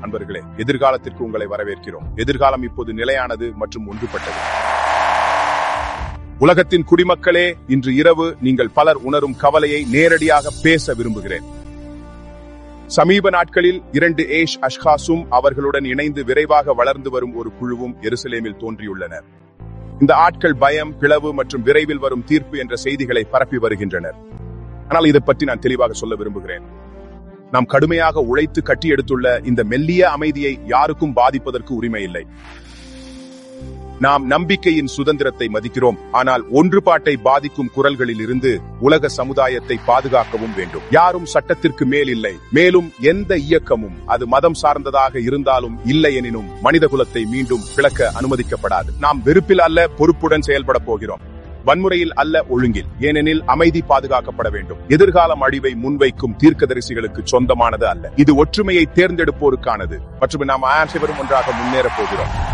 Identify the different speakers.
Speaker 1: அன்பர்களே எதிர்காலத்திற்கு உங்களை வரவேற்கிறோம் எதிர்காலம் இப்போது நிலையானது மற்றும் ஒன்றுபட்டது உலகத்தின் குடிமக்களே இன்று இரவு நீங்கள் பலர் உணரும் கவலையை நேரடியாக பேச விரும்புகிறேன் சமீப நாட்களில் இரண்டு ஏஷ் அஷ்காசும் அவர்களுடன் இணைந்து விரைவாக வளர்ந்து வரும் ஒரு குழுவும் எருசலேமில் தோன்றியுள்ளனர் இந்த ஆட்கள் பயம் பிளவு மற்றும் விரைவில் வரும் தீர்ப்பு என்ற செய்திகளை பரப்பி வருகின்றனர் ஆனால் இதை பற்றி நான் தெளிவாக சொல்ல விரும்புகிறேன் நாம் கடுமையாக உழைத்து கட்டி எடுத்துள்ள இந்த மெல்லிய அமைதியை யாருக்கும் பாதிப்பதற்கு உரிமை இல்லை நாம் நம்பிக்கையின் சுதந்திரத்தை மதிக்கிறோம் ஆனால் ஒன்றுபாட்டை பாதிக்கும் குரல்களில் இருந்து உலக சமுதாயத்தை பாதுகாக்கவும் வேண்டும் யாரும் சட்டத்திற்கு மேல் இல்லை மேலும் எந்த இயக்கமும் அது மதம் சார்ந்ததாக இருந்தாலும் இல்லை எனினும் மனித குலத்தை மீண்டும் பிளக்க அனுமதிக்கப்படாது நாம் வெறுப்பில் அல்ல பொறுப்புடன் செயல்பட போகிறோம் வன்முறையில் அல்ல ஒழுங்கில் ஏனெனில் அமைதி பாதுகாக்கப்பட வேண்டும் எதிர்காலம் அழிவை முன்வைக்கும் தீர்க்கதரிசிகளுக்கு சொந்தமானது அல்ல இது ஒற்றுமையை தேர்ந்தெடுப்போருக்கானது மற்றும் நாம் அனைவரும் ஒன்றாக முன்னேற போகிறோம்